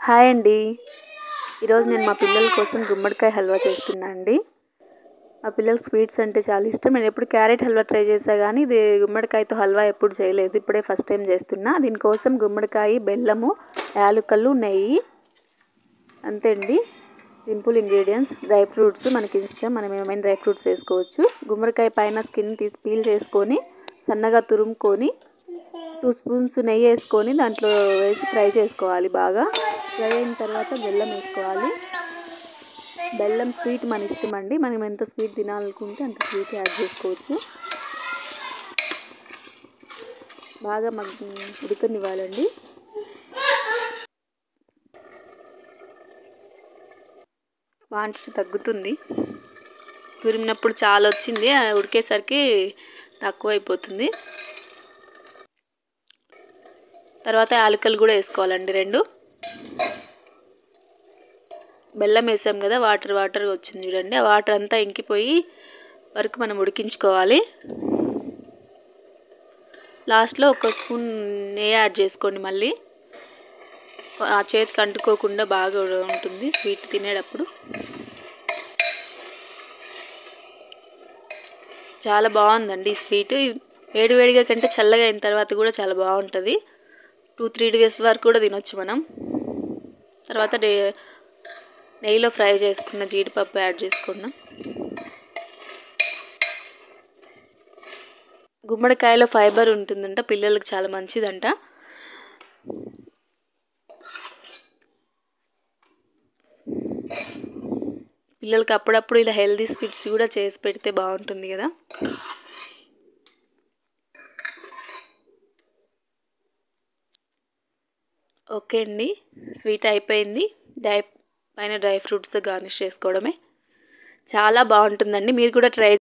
hi అండి ఈరోజు నేను మా పిల్లల కోసం గుమ్మడికాయ హల్వా చేస్తున్నా అండి మా పిల్లలకి స్వీట్స్ అంటే చాలా ఇష్టం నేను ఎప్పుడు క్యారెట్ హల్వా ట్రై చేసా కానీ ఇది గుమ్మడికాయతో హల్వా ఎప్పుడు చేయలేదు ఇప్పుడే ఫస్ట్ టైం చేస్తున్నా దీనికోసం గుమ్మడికాయ బెల్లము యాలకులు నెయ్యి అంతే అండి సింపుల్ ఇంగ్రీడియంట్స్ డ్రై ఫ్రూట్స్ మనకి ఇష్టం మనం ఏమైనా డ్రై ఫ్రూట్స్ వేసుకోవచ్చు గుమ్మడికాయ పైన స్కిన్ తీసి పీల్ చేసుకొని సన్నగా తురుముకొని టూ స్పూన్స్ నెయ్యి వేసుకొని దాంట్లో వేసి ఫ్రై చేసుకోవాలి బాగా ఫ్రై అయిన తర్వాత బెల్లం వేసుకోవాలి బెల్లం స్వీట్ మన ఇష్టం అండి మనం ఎంత స్వీట్ తినాలనుకుంటే అంత స్వీట్ యాడ్ చేసుకోవచ్చు బాగా మగ్గి ఉడకనివ్వాలండి క్వాంటిటీ తగ్గుతుంది తురిమినప్పుడు చాలా వచ్చింది ఉడికేసరికి తక్కువ అయిపోతుంది తర్వాత యాలకలు కూడా వేసుకోవాలండి రెండు బెల్లం వేసాం కదా వాటర్ వాటర్ వచ్చింది చూడండి ఆ వాటర్ అంతా ఇంకిపోయి వరకు మనం ఉడికించుకోవాలి లాస్ట్లో ఒక స్పూన్ నెయ్యి యాడ్ చేసుకోండి మళ్ళీ ఆ చేతికి అంటుకోకుండా బాగా ఉంటుంది స్వీట్ తినేటప్పుడు చాలా బాగుందండి ఈ స్వీట్ వేడివేడిగా కంటే చల్లగా అయిన తర్వాత కూడా చాలా బాగుంటుంది టూ త్రీ డేస్ వరకు కూడా తినొచ్చు మనం తర్వాత డే నెయ్యిలో ఫ్రై చేసుకున్న జీడిపప్పు యాడ్ చేసుకున్నాం గుమ్మడికాయలో ఫైబర్ ఉంటుందంట పిల్లలకు చాలా మంచిదంట పిల్లలకి అప్పుడప్పుడు ఇలా హెల్దీ స్వీట్స్ కూడా చేసి పెడితే బాగుంటుంది కదా ఓకే అండి స్వీట్ అయిపోయింది డ్రై పైన డ్రై ఫ్రూట్స్ గార్నిష్ చేసుకోవడమే చాలా బాగుంటుందండి మీరు కూడా ట్రై